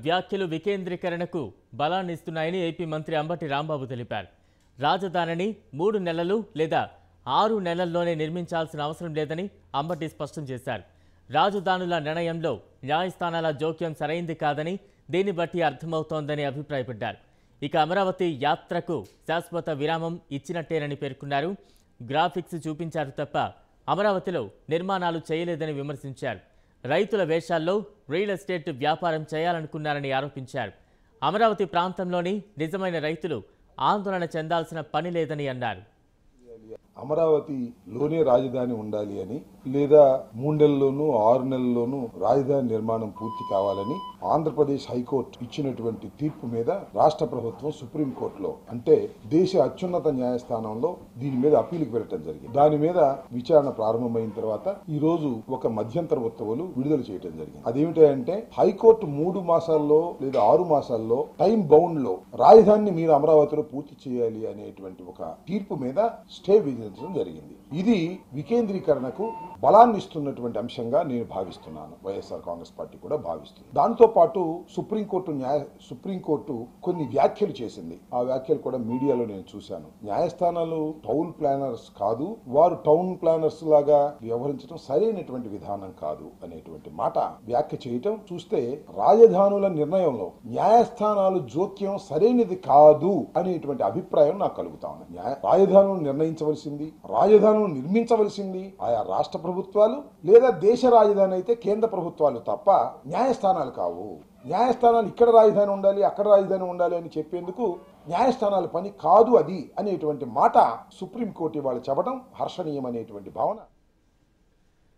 వ్యాఖ్యలు వికేంద్రీకరణకు బలాన్నిస్తున్నాయని ఏపీ మంత్రి అంబటి రాంబాబు తెలిపారు రాజధానిని మూడు నెలలు లేదా ఆరు నెలల్లోనే నిర్మించాల్సిన అవసరం లేదని అంబటి స్పష్టం చేశారు రాజధానుల నిర్ణయంలో న్యాయస్థానాల జోక్యం సరైంది కాదని దీన్ని బట్టి అర్థమవుతోందని అభిప్రాయపడ్డారు ఇక అమరావతి యాత్రకు శాశ్వత విరామం ఇచ్చినట్టేనని పేర్కొన్నారు గ్రాఫిక్స్ చూపించారు తప్ప అమరావతిలో నిర్మాణాలు చేయలేదని విమర్శించారు రైతుల వేషాల్లో రియల్ ఎస్టేట్ వ్యాపారం చేయాలనుకున్నారని ఆరోపించారు అమరావతి ప్రాంతంలోని నిజమైన రైతులు ఆందోళన చెందాల్సిన పని లేదని అన్నారు అమరావతిలోనే రాజధాని ఉండాలి అని లేదా మూడు నెలల్లోనూ ఆరు నెలల్లోనూ రాజధాని నిర్మాణం పూర్తి కావాలని ఆంధ్రప్రదేశ్ హైకోర్టు ఇచ్చినటువంటి తీర్పు మీద రాష్ట్ర ప్రభుత్వం సుప్రీంకోర్టులో అంటే దేశ అత్యున్నత న్యాయస్థానంలో దీని మీద అప్పీలుకి వెళ్ళటం జరిగింది దాని మీద విచారణ ప్రారంభమైన తర్వాత ఈ రోజు ఒక మధ్యంతర ఉత్తర్వులు విడుదల చేయడం జరిగింది అదేమిటంటే హైకోర్టు మూడు మాసాల్లో లేదా ఆరు మాసాల్లో టైం బౌండ్ లో రాజధానిని మీరు అమరావతిలో పూర్తి చేయాలి అనేటువంటి ఒక తీర్పు మీద స్టే విధించడం జరిగింది ఇది వికేంద్రీకరణకు బలాన్ని ఇస్తున్నటువంటి అంశంగా నేను భావిస్తున్నాను వైఎస్ఆర్ కాంగ్రెస్ పార్టీ కూడా భావిస్తుంది దాంతో పాటు సుప్రీంకోర్టు న్యాయ సుప్రీంకోర్టు కొన్ని వ్యాఖ్యలు చేసింది ఆ వ్యాఖ్యలు కూడా మీడియాలో నేను చూశాను న్యాయస్థానాలు టౌన్ ప్లానర్స్ కాదు వారు టౌన్ ప్లానర్స్ లాగా వ్యవహరించడం సరైనటువంటి విధానం కాదు అనేటువంటి మాట వ్యాఖ్య చేయటం చూస్తే రాజధానుల నిర్ణయంలో న్యాయస్థానాలు జోక్యం సరైనది కాదు అనేటువంటి అభిప్రాయం నాకు కలుగుతా ఉంది న్యాయ రాజధానులు నిర్ణయించవలసింది రాజధానులు నిర్మించవలసింది ఆయా రాష్ట్ర ప్రభుత్వాలు లేదా దేశ రాజధాని అయితే కేంద్ర ప్రభుత్వాలు తప్ప న్యాయస్థానాలు కావు న్యాయస్థానాలు ఇక్కడ రాజధాని ఉండాలి అక్కడ రాజధాని ఉండాలి అని చెప్పేందుకు న్యాయస్థానాల పని కాదు అది అనేటువంటి మాట సుప్రీంకోర్టు ఇవాళ చెప్పడం హర్షణీయం అనేటువంటి భావన